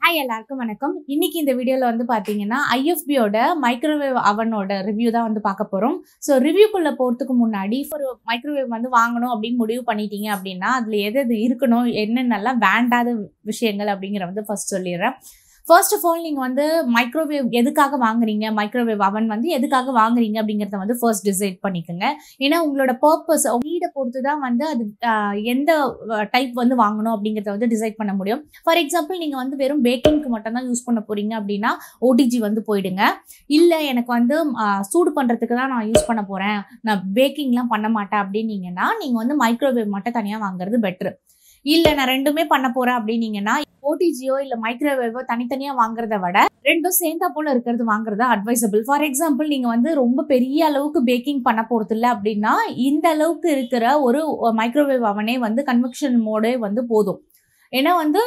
hi எல்லாருக்கும் வணக்கம் இன்னைக்கு இந்த வீடியோவில் வந்து பார்த்தீங்கன்னா ஐஎஃபியோட மைக்ரோவேவ் அவனோட ரிவ்யூ தான் வந்து பார்க்க போகிறோம் ஸோ ரிவ்யூக்குள்ளே போகிறதுக்கு முன்னாடி ஒரு மைக்ரோவேவ் வந்து வாங்கணும் அப்படின்னு முடிவு பண்ணிட்டீங்க அப்படின்னா அதில் எது எது இருக்கணும் என்னென்னலாம் வேண்டாத விஷயங்கள் அப்படிங்கிற வந்து ஃபர்ஸ்ட் சொல்லிடுறேன் ஃபர்ஸ்ட் ஆஃப் ஆல் நீங்கள் வந்து மைக்ரோவேவ் எதுக்காக வாங்குறீங்க மைக்ரோவேவ் அவன் வந்து எதுக்காக வாங்குறீங்க அப்படிங்கிறத வந்து ஃபர்ஸ்ட் டிசைட் பண்ணிக்கோங்க ஏன்னா உங்களோட பர்பஸ் வீடை பொறுத்து தான் வந்து அது ஆஹ், எந்த டைப் வந்து வாங்கணும் அப்படிங்கிறத வந்து டிசைட் பண்ண முடியும் ஃபார் எக்ஸாம்பிள் நீங்கள் வந்து வெறும் பேக்கிங்க்கு மட்டும் தான் யூஸ் பண்ண போறீங்க அப்படின்னா ஓடிஜி வந்து போயிடுங்க இல்லை எனக்கு வந்து ஆஹ், சூடு பண்ணுறதுக்கு தான் நான் யூஸ் பண்ண போகிறேன் நான் பேக்கிங்லாம் பண்ண மாட்டேன் அப்படின்னீங்கன்னா நீங்கள் வந்து மைக்ரோவேவ் மட்டும் தனியாக வாங்குறது பெட்ரு இல்லை நான் ரெண்டுமே பண்ண போகிறேன் அப்படின்னீங்கன்னா ஓடிஜியோ இல்லை மைக்ரோவேவோ தனித்தனியாக வாங்குறத விட ரெண்டும் சேர்ந்தா போல இருக்கிறது வாங்குறது அட்வைசபிள் ஃபார் எக்ஸாம்பிள் நீங்கள் வந்து ரொம்ப பெரிய அளவுக்கு பேக்கிங் பண்ண போகிறது இல்லை அப்படின்னா இந்த அளவுக்கு இருக்கிற ஒரு மைக்ரோவேவ் அவனே வந்து கன்வெக்ஷன் மோடே வந்து போதும் ஏன்னா வந்து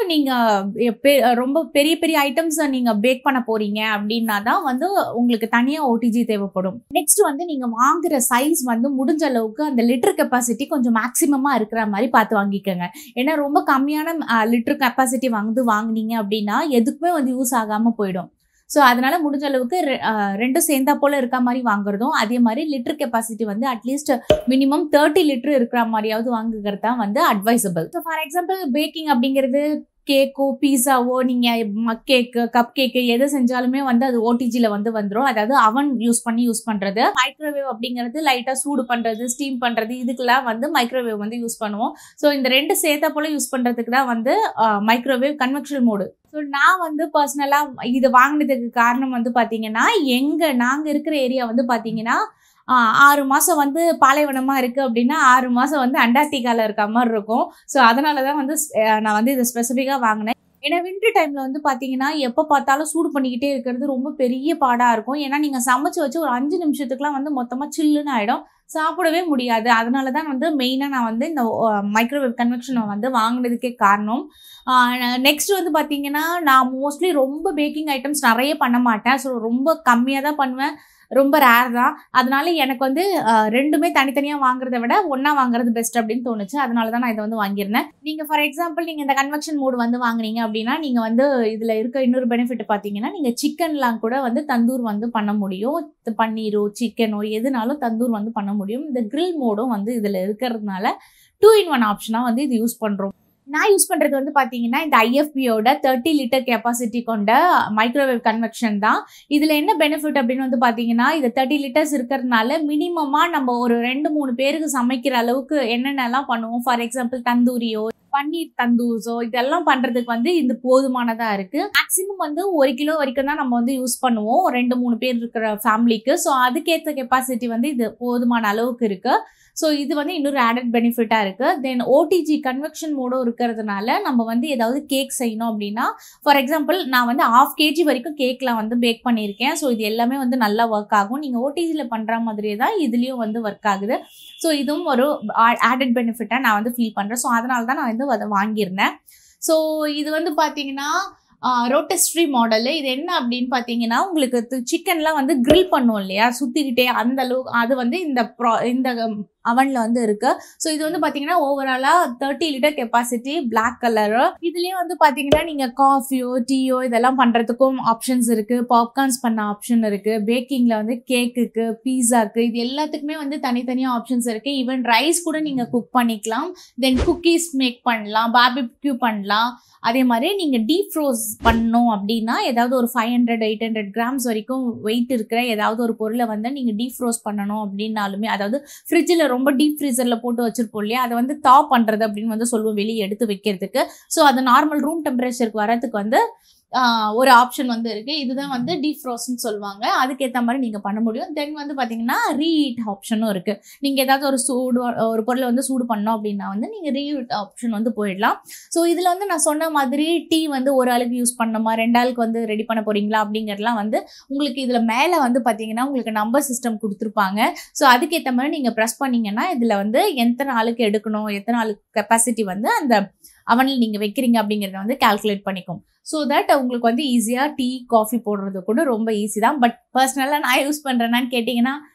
நீங்கள் ரொம்ப பெரிய பெரிய ஐட்டம்ஸை நீங்கள் பேக் பண்ண போறீங்க அப்படின்னா தான் வந்து உங்களுக்கு தனியாக ஓடிஜி தேவைப்படும் நெக்ஸ்ட் வந்து நீங்கள் வாங்குற சைஸ் வந்து முடிஞ்ச அளவுக்கு அந்த லிட்டர் கெப்பாசிட்டி கொஞ்சம் மேக்ஸிமமாக இருக்கிற மாதிரி பார்த்து வாங்கிக்கோங்க ஏன்னா ரொம்ப கம்மியான லிட்டர் கெப்பாசிட்டி வந்து வாங்குனீங்க அப்படின்னா எதுக்குமே வந்து யூஸ் ஆகாமல் போயிடும் ஸோ அதனால முடிஞ்ச அளவுக்கு ரெ- அஹ் ரெண்டும் சேர்ந்தா போல இருக்க மாதிரி வாங்குறதும் அதே மாதிரி லிட்டர் கெப்பாசிட்டி வந்து அட்லீஸ்ட் மினிமம் தேர்ட்டி லிட்டர் இருக்கிற மாதிரியாவது வாங்குகிறது தான் வந்து advisable so for example baking அப்படிங்கிறது கேக்கோ பீஸாவோ நீங்கள் கேக்கு கப் கேக்கு எது செஞ்சாலுமே வந்து அது ஓடிஜியில் வந்து வந்துடும் அதாவது அவன் யூஸ் பண்ணி யூஸ் பண்ணுறது மைக்ரோவேவ் அப்படிங்கிறது லைட்டாக சூடு பண்ணுறது ஸ்டீம் பண்ணுறது இதுக்கெல்லாம் வந்து மைக்ரோவேவ் வந்து யூஸ் பண்ணுவோம் ஸோ இந்த ரெண்டு சேர்த்தா போல யூஸ் பண்ணுறதுக்கு தான் வந்து மைக்ரோவேவ் கன்வெக்ஷன் மோடு ஸோ நான் வந்து பர்சனலாக இது வாங்கினதுக்கு காரணம் வந்து பார்த்தீங்கன்னா எங்கள் நாங்கள் இருக்கிற ஏரியா வந்து பார்த்தீங்கன்னா ஆஹ் ஆறு மாதம் வந்து பாலைவனமாக இருக்குது அப்படின்னா ஆறு மாதம் வந்து அண்டார்டிகாவில் இருக்க மாதிரி இருக்கும் ஸோ அதனால தான் வந்து அஹ் நான் வந்து இதை ஸ்பெசிஃபிக்காக வாங்கினேன் ஏன்னா வின்டர் டைமில் வந்து பார்த்தீங்கன்னா எப்போ பார்த்தாலும் சூடு பண்ணிக்கிட்டே இருக்கிறது ரொம்ப பெரிய பாடாக இருக்கும் ஏன்னா நீங்கள் சமைச்சு வச்சு ஒரு அஞ்சு நிமிஷத்துக்குலாம் வந்து மொத்தமாக சில்லுன்னு ஆகிடும் சாப்பிடவே முடியாது அதனால தான் வந்து மெயினாக நான் வந்து இந்த மைக்ரோவேவ் கன்வெக்ஷனை வந்து வாங்கினதுக்கே காரணம் நெக்ஸ்ட் வந்து பார்த்தீங்கன்னா நான் மோஸ்ட்லி ரொம்ப பேக்கிங் ஐட்டம்ஸ் நிறைய பண்ண மாட்டேன் ஸோ ரொம்ப கம்மியாக தான் பண்ணுவேன் ரொம்ப ரேர் தான் அதனால எனக்கு வந்து அஹ், ரெண்டுமே தனித்தனியாக வாங்குறத விட ஒன்றா வாங்குறது பெஸ்ட் அப்படின்னு தோணுச்சு அதனால தான் நான் இதை வந்து வாங்கியிருந்தேன் நீங்கள் ஃபார் எக்ஸாம்பிள் நீங்கள் இந்த கன்வெக்ஷன் மோடு வந்து வாங்குனீங்க அப்படின்னா நீங்கள் வந்து இதில் இருக்க இன்னொரு பெனிஃபிட் பார்த்தீங்கன்னா நீங்கள் சிக்கன்லாம் கூட வந்து தந்தூர் வந்து பண்ண முடியும் இது பன்னீரோ சிக்கனோ எதுனாலும் தந்தூர் வந்து பண்ண முடியும் இந்த grill மோடும் வந்து இதில் இருக்கிறதுனால டூ இன் ஒன் ஆப்ஷனாக வந்து இது யூஸ் பண்ணுறோம் நான் யூஸ் பண்ணுறது வந்து பார்த்தீங்கன்னா இந்த ஐஎஃபியோட தேர்ட்டி லிட்டர் கெப்பாசிட்டி கொண்ட மைக்ரோவேவ் கன்வெக்ஷன் தான் இதில் என்ன பெனிஃபிட் அப்படின்னு வந்து பார்த்தீங்கன்னா இது தேர்ட்டி லிட்டர்ஸ் இருக்கிறதுனால மினிமமாக நம்ம ஒரு ரெண்டு மூணு பேருக்கு சமைக்கிற அளவுக்கு என்னென்னலாம் பண்ணுவோம் ஃபார் எக்ஸாம்பிள் தந்தூரியோ பன்னீர் தந்தூஸோ இதெல்லாம் பண்ணுறதுக்கு வந்து இது போதுமானதாக இருக்குது மேக்ஸிமம் வந்து ஒரு கிலோ வரைக்கும் தான் நம்ம வந்து யூஸ் பண்ணுவோம் ரெண்டு மூணு பேர் இருக்கிற ஃபேமிலிக்கு ஸோ அதுக்கேற்ற கெப்பாசிட்டி வந்து இது போதுமான அளவுக்கு இருக்குது ஸோ இது வந்து இன்னொரு ஆடட் பெனிஃபிட்டாக இருக்குது தென் ஓடிஜி கன்வெக்ஷன் மோடும் இருக்கிறதுனால நம்ம வந்து ஏதாவது கேக் செய்யணும் அப்படின்னா ஃபார் எக்ஸாம்பிள் நான் வந்து ஆஃப் கேஜி வரைக்கும் கேக்லாம் வந்து பேக் பண்ணியிருக்கேன் ஸோ இது எல்லாமே வந்து நல்லா ஒர்க் ஆகும் நீங்கள் ஓடிஜியில் பண்ணுற மாதிரியே தான் இதுலேயும் வந்து ஒர்க் ஆகுது ஸோ இதுவும் ஒரு ஆடட் பெனிஃபிட்டாக நான் வந்து ஃபீல் பண்ணுறேன் ஸோ அதனால தான் நான் வந்து அதை வாங்கியிருந்தேன் ஸோ இது வந்து பார்த்தீங்கன்னா ரோட்டஸ்ட்ரி மாடலு இது என்ன அப்படின்னு பார்த்தீங்கன்னா உங்களுக்கு சிக்கன்லாம் வந்து grill பண்ணுவோம் இல்லையா சுற்றிக்கிட்டே அந்த அளவுக்கு அது வந்து இந்த ப்ரா இந்த அவனில் வந்து இருக்கு ஸோ இது வந்து பார்த்தீங்கன்னா ஓவராலாக thirty litre capacity Black colour இதுலேயே வந்து பார்த்தீங்கன்னா நீங்கள் காஃபியோ டீயோ இதெல்லாம் பண்ணுறதுக்கும் ஆப்ஷன்ஸ் இருக்குது பாப்கார்ன்ஸ் பண்ண ஆப்ஷன் இருக்குது பேக்கிங்கில் வந்து கேக்குக்கு பீஸாக்கு இது எல்லாத்துக்குமே வந்து தனித்தனியாக ஆப்ஷன்ஸ் இருக்குது ஈவன் ரைஸ் கூட நீங்கள் குக் பண்ணிக்கலாம் தென் குக்கீஸ் மேக் பண்ணலாம் பார்பிக்யூ பண்ணலாம் அதே மாதிரி நீங்கள் டீப் ஃப்ரோஸ் பண்ணணும் அப்படின்னா ஏதாவது ஒரு five hundred eight hundred grams வரைக்கும் வெயிட் இருக்கிற ஏதாவது ஒரு பொருளை வந்து நீங்கள் டீப் ஃப்ரோஸ் பண்ணணும் அப்படின்னாலுமே அதாவது ஃப்ரிட்ஜில் ரொம்ப டீப் ஃப்ரீசரில் போட்டு வச்சிருப்போம் இல்லையா அதை வந்து தா பண்ணுறது அப்படின்னு வந்து சொல்லுவோம் வெளியே எடுத்து வைக்கிறதுக்கு ஸோ அது நார்மல் ரூம் டெம்பரேச்சருக்கு வரதுக்கு வந்து ஆஹ், ஒரு ஆப்ஷன் வந்து இருக்கு இதுதான் வந்து டீப் ஃப்ரோஸ்ன்னு சொல்லுவாங்க அதுக்கேற்ற மாதிரி நீங்கள் பண்ண முடியும் தென் வந்து பார்த்தீங்கன்னா ரீஹீட் ஆப்ஷனும் இருக்கு நீங்கள் ஏதாவது ஒரு சூடு ஒரு பொருளை வந்து சூடு பண்ணோம் அப்படின்னா வந்து நீங்கள் ரீஹீட் ஆப்ஷன் வந்து போயிடலாம் ஸோ இதில் வந்து நான் சொன்ன மாதிரி டீ வந்து ஒரு ஆளுக்கு யூஸ் பண்ணணுமா ரெண்டு ஆளுக்கு வந்து ரெடி பண்ண போறீங்களா அப்படிங்கிறதுலாம் வந்து உங்களுக்கு இதில் மேலே வந்து பார்த்தீங்கன்னா உங்களுக்கு நம்பர் சிஸ்டம் கொடுத்துருப்பாங்க ஸோ அதுக்கேற்ற மாதிரி நீங்கள் ப்ரெஸ் பண்ணீங்கன்னா இதில் வந்து எத்தனை ஆளுக்கு எடுக்கணும் எத்தனை ஆளுக்கு கெப்பாசிட்டி வந்து அந்த அவனில் நீங்கள் வைக்கிறீங்க அப்படிங்கிறத வந்து கால்குலேட் பண்ணிக்கும் ஸோ தட் உங்களுக்கு வந்து ஈஸியாக டீ காஃபி போடுறது கூட ரொம்ப ஈஸி தான் பட் பர்சனலாக நான் யூஸ் பண்ணுறேன்னான்னு கேட்டிங்கன்னா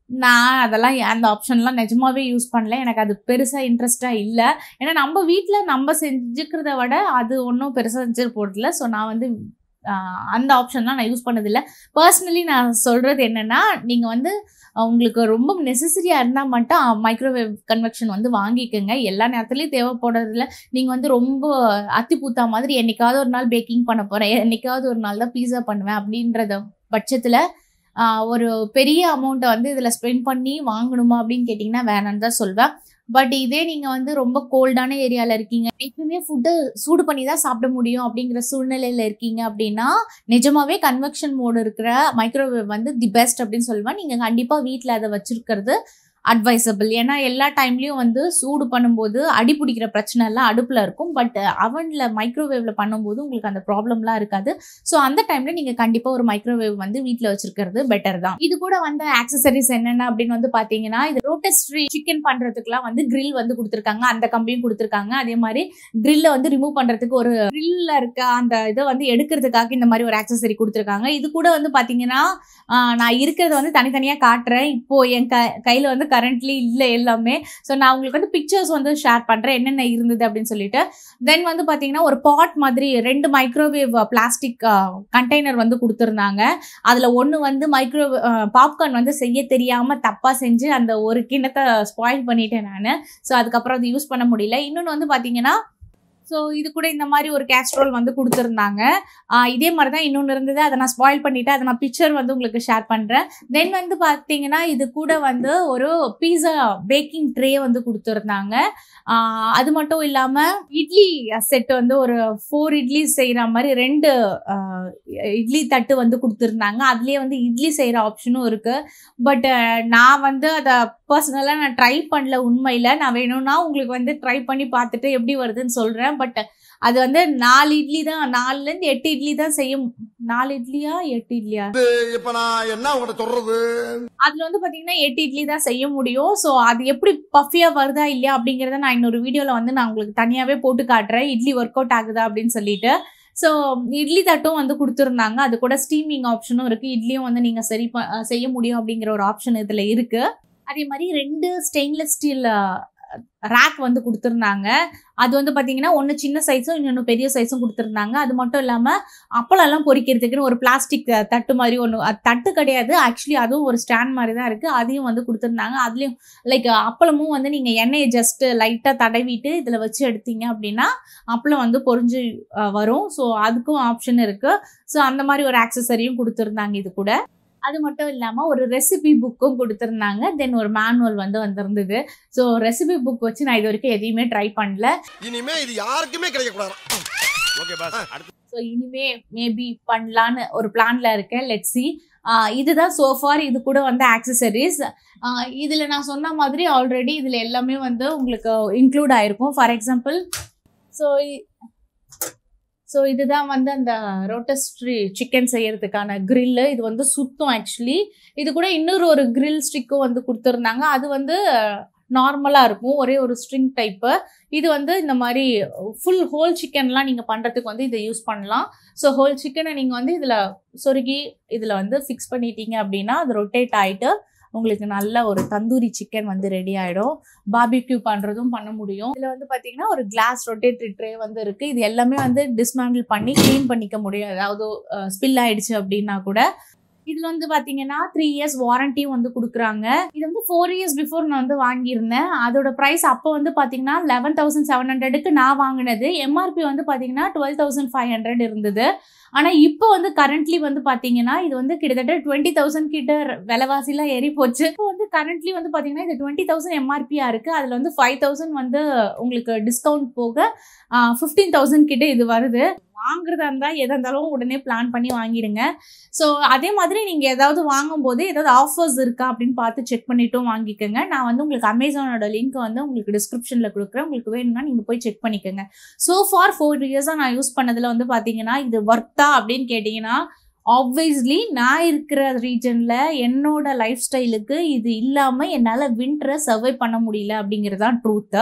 நான் அதெல்லாம் அந்த ஆப்ஷன்லாம் நிஜமாவே யூஸ் பண்ணல எனக்கு அது பெருசாக இன்ட்ரெஸ்டாக இல்லை ஏன்னா நம்ம வீட்டில் நம்ம செஞ்சுக்கிறத விட அது ஒன்றும் பெருசாக செஞ்சு போடல ஸோ நான் வந்து ஆஹ், அந்த ஆப்ஷன்லாம் நான் யூஸ் பண்ணதில்லை பர்சனலி நான் சொல்கிறது என்னென்னா நீங்கள் வந்து அஹ், உங்களுக்கு ரொம்ப நெசசரியாக இருந்தால் மட்டும் மைக்ரோவேவ் கன்வெக்ஷன் வந்து வாங்கிக்கோங்க எல்லா நேரத்துலையும் தேவைப்படுறதில்ல நீங்கள் வந்து ரொம்ப அத்தி பூத்தா மாதிரி என்னைக்காவது ஒரு நாள் பேக்கிங் பண்ண போகிறேன் என்னைக்காவது ஒரு நாள் தான் பீஸா பண்ணுவேன் அப்படின்றத பட்சத்தில் ஒரு பெரிய அமௌண்ட்டை வந்து இதில் ஸ்பெண்ட் பண்ணி வாங்கணுமா அப்படின்னு கேட்டிங்கன்னா வேணான்னு தான் சொல்வேன் பட் இதே நீங்கள் வந்து ரொம்ப கோல்டான ஏரியாவில் இருக்கீங்க எப்பவுமே ஃபுட்டு சூடு பண்ணி தான் சாப்பிட முடியும் அப்படிங்கிற சூழ்நிலையில் இருக்கீங்க அப்படின்னா நிஜமாவே கன்வெக்ஷன் மோடு இருக்கிற மைக்ரோவேவ் வந்து தி பெஸ்ட் அப்படின்னு சொல்லுவேன் நீங்கள் கண்டிப்பாக வீட்டில் அதை வச்சிருக்கிறது அட்வைசபிள் ஏன்னா எல்லா டைம்லேயும் வந்து சூடு பண்ணும்போது அடி பிடிக்கிற பிரச்சனை எல்லாம் அடுப்பில் இருக்கும் பட் அவனில் மைக்ரோவேவில் பண்ணும்போது உங்களுக்கு அந்த ப்ராப்ளம்லாம் இருக்காது ஸோ அந்த டைமில் நீங்கள் கண்டிப்பாக ஒரு மைக்ரோவேவ் வந்து வீட்டில் வச்சிருக்கிறது பெட்டர் தான் இது கூட வந்த ஆக்சசரிஸ் என்னென்ன அப்படின்னு வந்து பார்த்தீங்கன்னா இது ரோட்டஸ்ட்ரி சிக்கன் பண்ணுறதுக்குலாம் வந்து grill வந்து கொடுத்துருக்காங்க அந்த கம்பியும் கொடுத்துருக்காங்க அதே மாதிரி கிரில்ல வந்து ரிமூவ் பண்ணுறதுக்கு ஒரு கிரில்ல இருக்க அந்த இதை வந்து எடுக்கிறதுக்காக இந்த மாதிரி ஒரு ஆக்சசரி கொடுத்துருக்காங்க இது கூட வந்து பார்த்தீங்கன்னா ஆஹ், நான் இருக்கிறத வந்து தனித்தனியாக காட்டுறேன் இப்போ என் க கையில் வந்து கரண்ட்லி இல்லை எல்லாமே ஸோ நான் உங்களுக்கு வந்து பிக்சர்ஸ் வந்து ஷேர் பண்ணுறேன் என்னென்ன இருந்தது அப்படின்னு சொல்லிட்டு தென் வந்து பார்த்தீங்கன்னா ஒரு பாட் மாதிரி ரெண்டு மைக்ரோவேவ் பிளாஸ்டிக் கண்டெய்னர் வந்து கொடுத்துருந்தாங்க அதில் ஒன்று வந்து மைக்ரோ பாப்கார்ன் வந்து செய்ய தெரியாமல் தப்பாக செஞ்சு அந்த ஒரு கிண்ணத்தை ஸ்பாயில் பண்ணிட்டேன் நான் ஸோ அதுக்கப்புறம் அது யூஸ் பண்ண முடியல இன்னொன்று வந்து பார்த்தீங்கன்னா ஸோ இது கூட இந்த மாதிரி ஒரு கேஸ்ட்ரோல் வந்து கொடுத்துருந்தாங்க ஆஹ் இதே மாதிரி தான் இன்னொன்று இருந்தது அதை நான் ஸ்பாயில் பண்ணிவிட்டு அதை நான் பிக்சர் வந்து உங்களுக்கு ஷேர் பண்ணுறேன் தென் வந்து பார்த்தீங்கன்னா இது கூட வந்து ஒரு பீஸா பேக்கிங் ட்ரே வந்து கொடுத்துருந்தாங்க ஆஹ் அது மட்டும் இல்லாமல் இட்லி செட் வந்து ஒரு ஃபோர் இட்லி செய்கிற மாதிரி ரெண்டு ஆஹ் இட்லி தட்டு வந்து கொடுத்துருந்தாங்க அதுலேயே வந்து இட்லி செய்கிற ஆப்ஷனும் இருக்குது பட் நான் வந்து அதை பர்சனலாக நான் ட்ரை பண்ணல உண்மையில் நான் வேணும்னா உங்களுக்கு வந்து ட்ரை பண்ணி பார்த்துட்டு எப்படி வருதுன்னு சொல்கிறேன் பட் அது வந்து நாலு இட்லி தான் நாலுலேருந்து எட்டு இட்லி தான் செய்ய மு- நாலு இட்லியா எட்டு இட்லியா இப்ப நான் என்ன உங்கள்ட்ட சொல்றது அதில் வந்து பார்த்தீங்கன்னா எட்டு இட்லி தான் செய்ய முடியும் ஸோ அது எப்படி பஃபியாக வருதா இல்லையா அப்படிங்கிறத நான் இன்னொரு வீடியோவில் வந்து நான் உங்களுக்கு தனியாகவே போட்டு காட்டுறேன் இட்லி ஒர்க் அவுட் ஆகுதா அப்படின்னு சொல்லிட்டு ஸோ இட்லி தட்டும் வந்து கொடுத்துருந்தாங்க அது கூட ஸ்டீமிங் ஆப்ஷனும் இருக்குது இட்லியும் வந்து நீங்கள் சரி ப அஹ் செய்ய முடியும் அப்படிங்கிற ஒரு ஆப்ஷன் இதில் இருக்குது அதே மாதிரி ரெண்டு ஸ்டெயின்லெஸ் ஸ்டீல் ரேக் வந்து கொடுத்துருந்தாங்க அது வந்து பார்த்தீங்கன்னா ஒன்று சின்ன சைஸும் இன்னொன்று பெரிய சைஸும் கொடுத்துருந்தாங்க அது மட்டும் இல்லாமல் அப்பளம்லாம் பொரிக்கிறதுக்குன்னு ஒரு பிளாஸ்டிக் தட்டு மாதிரி ஒன்று அது தட்டு கிடையாது ஆக்சுவலி அதுவும் ஒரு ஸ்டாண்ட் மாதிரி தான் இருக்குது அதையும் வந்து கொடுத்துருந்தாங்க அதுலேயும் லைக் அப்பளமும் வந்து நீங்கள் எண்ணெயை ஜஸ்ட்டு லைட்டாக தடவிட்டு இதில் வச்சு எடுத்தீங்க அப்படின்னா அப்பளம் வந்து பொரிஞ்சு அஹ், வரும் ஸோ அதுக்கும் ஆப்ஷன் இருக்குது ஸோ அந்த மாதிரி ஒரு ஆக்சசரியும் கொடுத்துருந்தாங்க இது கூட அது மட்டும் இல்லாமல் ஒரு ரெசிபி புக்கும் கொடுத்துருந்தாங்க தென் ஒரு மேனுவல் வந்து வந்திருந்தது ஸோ ரெசிபி புக் வச்சு நான் இது வரைக்கும் எதையுமே ட்ரை பண்ணல இனிமே இது யாருக்குமே கிடைக்க கூடாது ஓகே பாஸ் அடுத்து ஸோ இனிமே மேபி பண்ணலான்னு ஒரு பிளான்ல இருக்கேன் லெட் சி இதுதான் சோஃபார் இது கூட வந்து ஆக்சசரிஸ் இதில் நான் சொன்ன மாதிரி ஆல்ரெடி இதில் எல்லாமே வந்து உங்களுக்கு இன்க்ளூட் ஆயிருக்கும் ஃபார் எக்ஸாம்பிள் ஸோ ஸோ இதுதான் வந்து அந்த ரோட்டஸ்ட்ரி சிக்கன் செய்யறதுக்கான grill இது வந்து சுத்தம் ஆக்சுவலி இது கூட இன்னொரு ஒரு grill ஸ்டிக்கும் வந்து கொடுத்துருந்தாங்க அது வந்து நார்மலாக இருக்கும் ஒரே ஒரு ஸ்ட்ரிங் டைப்பு இது வந்து இந்த மாதிரி ஃபுல் ஹோல் சிக்கன்லாம் நீங்கள் பண்ணுறதுக்கு வந்து இதை யூஸ் பண்ணலாம் ஸோ ஹோல் சிக்கனை நீங்கள் வந்து இதில் சொருகி இதில் வந்து ஃபிக்ஸ் பண்ணிட்டீங்க அப்படின்னா அது ரொட்டேட் ஆகிட்டு உங்களுக்கு நல்ல ஒரு தந்தூரி சிக்கன் வந்து ரெடி ஆகிடும் பாபிக்யூ பண்ணுறதும் பண்ண முடியும் இதில் வந்து பார்த்தீங்கன்னா ஒரு கிளாஸ் ரொட்டேட்டரி ட்ரே வந்து இருக்குது இது எல்லாமே வந்து டிஸ்மேண்டில் பண்ணி க்ளீன் பண்ணிக்க முடியும் ஏதாவது ஸ்பில் ஆயிடுச்சு அப்படின்னா கூட இதில் வந்து பார்த்தீங்கன்னா த்ரீ இயர்ஸ் வாரண்டியும் வந்து கொடுக்குறாங்க இது வந்து ஃபோர் இயர்ஸ் பிஃபோர் நான் வந்து வாங்கியிருந்தேன் அதோட ப்ரைஸ் அப்போ வந்து பார்த்தீங்கன்னா லெவன் தௌசண்ட் செவன் ஹண்ட்ரடுக்கு நான் வாங்கினது எம்ஆர்பி வந்து பார்த்தீங்கன்னா டுவெல் தௌசண்ட் ஃபைவ் ஹண்ட்ரட் இருந்தது ஆனால் இப்போ வந்து கரண்ட்லி வந்து பார்த்தீங்கன்னா இது வந்து கிட்டத்தட்ட டுவெண்ட்டி தௌசண்ட் கிட்ட விலைவாசிலாம் ஏறி போச்சு இப்போ வந்து கரண்ட்லி வந்து பார்த்தீங்கன்னா இது டுவெண்ட்டி தௌசண்ட் எம்ஆர்பியாக இருக்குது அதில் வந்து ஃபைவ் தௌசண்ட் வந்து உங்களுக்கு டிஸ்கவுண்ட் போக ஃபிஃப்டீன் தௌசண்ட் கிட்ட இது வருது வாங்குறதா இருந்தால் எதாக இருந்தாலும் உடனே பிளான் பண்ணி வாங்கிடுங்க ஸோ அதே மாதிரி நீங்கள் ஏதாவது வாங்கும்போது ஏதாவது ஆஃபர்ஸ் இருக்கா அப்படின்னு பார்த்து செக் பண்ணிட்டும் வாங்கிக்கோங்க நான் வந்து உங்களுக்கு அமேசானோட லிங்க் வந்து உங்களுக்கு டிஸ்கிரிப்ஷனில் கொடுக்குறேன் உங்களுக்கு வேணும்னா நீங்கள் போய் செக் பண்ணிக்கோங்க ஸோ ஃபார் ஃபோர் இயர்ஸாக நான் யூஸ் பண்ணதில் வந்து பார்த்தீங்கன்னா இது ஒர்த்தா அப்படின்னு கேட்டிங்கன்னா ஆப்வியஸ்லி நான் இருக்கிற ரீஜனில் என்னோட லைஃப் ஸ்டைலுக்கு இது இல்லாமல் என்னால் வின்டரை சர்வை பண்ண முடியல அப்படிங்கிறது தான் ட்ரூத்து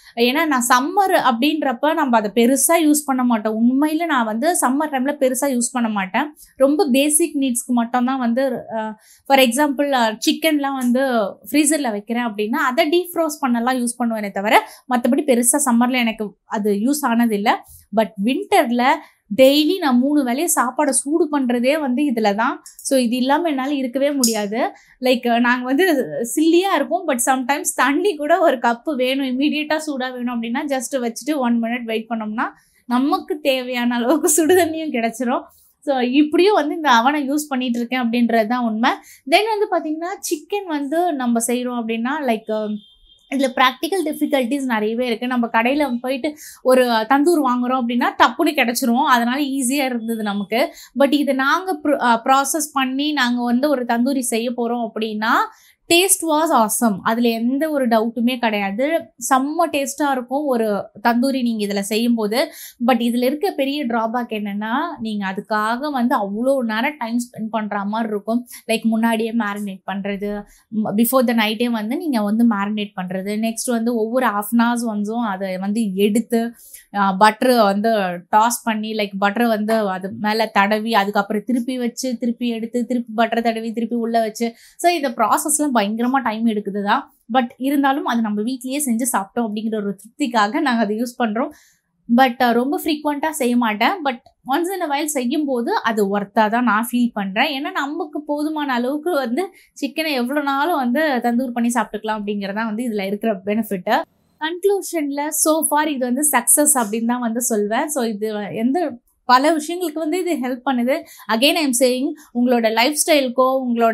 ஏன்னா நான் சம்மர் அப்படின்றப்ப நம்ம அதை பெருசாக யூஸ் பண்ண மாட்டோம் உண்மையில் நான் வந்து சம்மர் டைமில் பெருசாக யூஸ் பண்ண மாட்டேன் ரொம்ப பேசிக் நீட்ஸ்க்கு மட்டும் தான் வந்து ஃபார் எக்ஸாம்பிள் சிக்கன்லாம் வந்து ஃப்ரீசரில் வைக்கிறேன் அப்படின்னா அதை டீஃப்ரோஸ் பண்ணலாம் யூஸ் பண்ணுவேனே தவிர மற்றபடி பெருசாக சம்மரில் எனக்கு அது யூஸ் ஆனதில்லை பட் வின்டரில் டெய்லி நான் மூணு வேலையை சாப்பாடை சூடு பண்ணுறதே வந்து இதில் தான் ஸோ இது இல்லாமல் என்னால் இருக்கவே முடியாது லைக் நாங்கள் வந்து சில்லியாக இருப்போம் பட் சம்டைம்ஸ் தண்ணி கூட ஒரு கப்பு வேணும் இமீடியட்டாக சூடாக வேணும் அப்படின்னா ஜஸ்ட் வச்சுட்டு ஒன் மினிட் வெயிட் பண்ணோம்னா நமக்கு தேவையான அளவுக்கு சுடு தண்ணியும் கிடச்சிரும் ஸோ இப்படியும் வந்து இந்த அவனை யூஸ் பண்ணிட்டு இருக்கேன் அப்படின்றது தான் உண்மை தென் வந்து பார்த்தீங்கன்னா சிக்கன் வந்து நம்ம செய்கிறோம் அப்படின்னா லைக் இதில் ப்ராக்டிக்கல் டிஃபிகல்ட்டிஸ் நிறையவே இருக்குது நம்ம கடையில் போயிட்டு ஒரு தந்தூர் வாங்குறோம் அப்படின்னா டப்புன்னு கிடச்சிரும் அதனால ஈஸியாக இருந்தது நமக்கு பட் இதை நாங்கள் ப்ராசஸ் பண்ணி நாங்கள் வந்து ஒரு தந்தூரி செய்ய போகிறோம் அப்படின்னா டேஸ்ட் வாஸ் ஆசம் அதில் எந்த ஒரு டவுட்டுமே கிடையாது செம்ம டேஸ்ட்டாக இருக்கும் ஒரு தந்தூரி நீங்கள் இதில் செய்யும்போது பட் இதில் இருக்க பெரிய ட்ராபேக் என்னென்னா நீங்கள் அதுக்காக வந்து அவ்வளோ நேரம் டைம் ஸ்பெண்ட் பண்ணுற மாதிரி இருக்கும் லைக் முன்னாடியே மேரினேட் பண்ணுறது பிஃபோர் த நைட்டே வந்து நீங்கள் வந்து மேரினேட் பண்ணுறது நெக்ஸ்ட் வந்து ஒவ்வொரு ஹாஃப் அன் ஹவர்ஸ் வந்தும் அதை வந்து எடுத்து பட்டரை வந்து டாஸ் பண்ணி லைக் பட்டரை வந்து அது மேலே தடவி அதுக்கப்புறம் திருப்பி வச்சு திருப்பி எடுத்து திருப்பி பட்டரை தடவி திருப்பி உள்ளே வச்சு ஸோ இந்த ப்ராசஸ்லாம் பயங்கரமாக டைம் எடுக்குது தான் பட் இருந்தாலும் அது நம்ம வீட்லேயே செஞ்சு சாப்பிட்டோம் அப்படிங்கிற ஒரு திருப்திக்காக நாங்கள் அதை யூஸ் பண்ணுறோம் பட் ரொம்ப ஃப்ரீக்வெண்ட்டாக செய்ய மாட்டேன் பட் ஒன்ஸ் இன் அ வயல் செய்யும் போது அது ஒர்த்தாக தான் நான் ஃபீல் பண்ணுறேன் ஏன்னா நமக்கு போதுமான அளவுக்கு வந்து சிக்கனை எவ்வளோ நாளும் வந்து தந்தூர் பண்ணி சாப்பிட்டுக்கலாம் அப்படிங்கிறதான் வந்து இதில் இருக்கிற பெனிஃபிட்டு கன்க்ளூஷனில் ஸோ ஃபார் இது வந்து சக்ஸஸ் அப்படின்னு தான் வந்து சொல்வேன் ஸோ இது எந்த பல விஷயங்களுக்கு வந்து இது ஹெல்ப் பண்ணுது அகெயின் ஐம் சேயிங் உங்களோட லைஃப் ஸ்டைலுக்கோ உங்களோட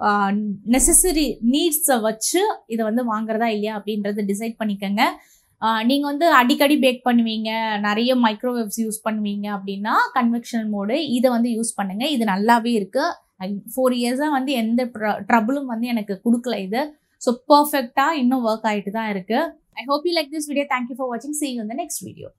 நெசசரி நீட்ஸை வச்சு இதை வந்து வாங்குறதா இல்லையா அப்படின்றத டிசைட் பண்ணிக்கோங்க நீங்கள் வந்து அடிக்கடி பேக் பண்ணுவீங்க நிறைய மைக்ரோவேவ்ஸ் யூஸ் பண்ணுவீங்க அப்படின்னா கன்வெக்ஷன் மோடு இதை வந்து யூஸ் பண்ணுங்கள் இது நல்லாவே இருக்குது ஃபோர் இயர்ஸாக வந்து எந்த ட்ரபிளும் வந்து எனக்கு கொடுக்கல இது ஸோ பர்ஃபெக்டாக இன்னும் ஒர்க் ஆகிட்டு தான் இருக்குது I hope you like this video thank you for வாட்சிங் சி யூ இந்த நெக்ஸ்ட் வீடியோ